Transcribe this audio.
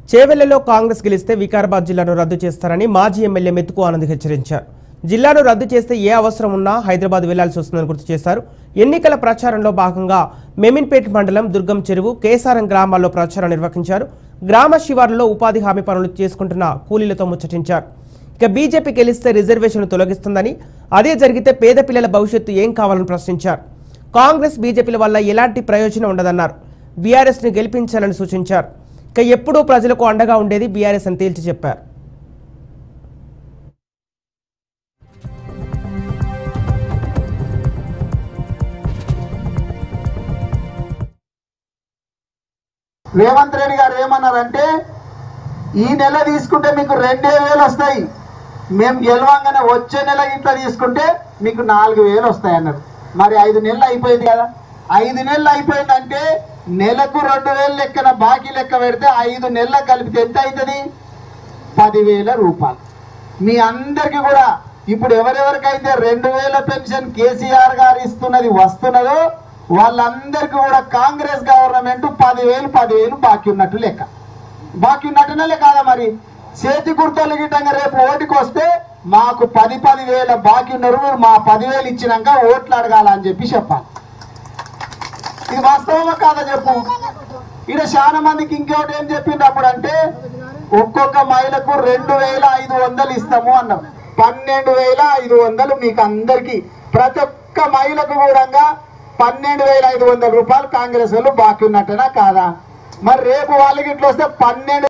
చేవెళ్లలో కాంగ్రెస్ గెలిస్తే వికారాబాద్ జిల్లాను రద్దు చేస్తారని మాజీ ఎమ్మెల్యే మెతుకు ఆనంద్ హెచ్చరించారు జిల్లాను రద్దు చేస్తే ఏ అవసరం ఉన్నా హైదరాబాద్ వెళ్లాల్సి వస్తుందని గుర్తు చేశారు ఎన్నికల ప్రచారంలో భాగంగా మెమిన్పేట్ మండలం దుర్గం చెరువు కేసారం గ్రామాల్లో ప్రచారం నిర్వహించారు గ్రామ శివారులో ఉపాధి హామీ పనులు చేసుకుంటున్న కూలీలతో ముచ్చటించారు ఇక బీజేపీ గెలిస్తే రిజర్వేషన్ తొలగిస్తుందని అదే జరిగితే పేద పిల్లల భవిష్యత్తు ఏం కావాలని ప్రశ్నించారు కాంగ్రెస్ బీజేపీల వల్ల ఎలాంటి ప్రయోజనం ఉండదన్నారు బీఆర్ఎస్ ని గెలిపించాలని సూచించారు ఇక ఎప్పుడూ ప్రజలకు అండగా ఉండేది బీఆర్ఎస్ అని తేల్చి చెప్పారు రేవంత్ రెడ్డి గారు ఏమన్నారంటే ఈ నెల తీసుకుంటే మీకు రెండే వేలు వస్తాయి మేము గెలవంగానే వచ్చే నెల ఇట్లా తీసుకుంటే మీకు నాలుగు వేలు వస్తాయి అన్నాడు మరి ఐదు నెలలు అయిపోయింది కదా ఐదు నెలలు అయిపోయిందంటే నెలకు రెండు వేలు లెక్కన బాకీ లెక్క పెడితే ఐదు నెలలకు కలిపితే ఎంత అవుతుంది పదివేల రూపాయలు మీ అందరికీ కూడా ఇప్పుడు ఎవరెవరికైతే రెండు వేల పెన్షన్ కేసీఆర్ గారు ఇస్తున్నది వస్తున్నదో వాళ్ళందరికీ కూడా కాంగ్రెస్ గవర్నమెంట్ పదివేలు పదివేలు బాకీ ఉన్నట్టు లెక్క బాకీ ఉన్నట్టునే కాదా మరి చేతి గుర్తలు గిట్టంగా రేపు ఓటుకు వస్తే మాకు పది పది వేల బాకీ ఉన్నారు మీరు మా పదివేలు ఇచ్చినాక ఓట్లు అడగాల అని చెప్పి చెప్పాలి ఇది వాస్తవమా కాదా చెప్పు ఇక్కడ చాలా మందికి ఇంకోటి ఏం చెప్పిండు అప్పుడు అంటే ఒక్కొక్క మహిళకు రెండు వేల ఐదు వందలు ఇస్తాము అన్నాం పన్నెండు వేల ఐదు వందలు మీకు అందరికి ప్రతి ఒక్క మహిళకు కూడా పన్నెండు వేల ఐదు వందల రూపాయలు కాంగ్రెస్ వాళ్ళు బాకీ ఉన్నట్టనా కాదా మరి రేపు వాళ్ళకి ఇట్లా వస్తే పన్నెండు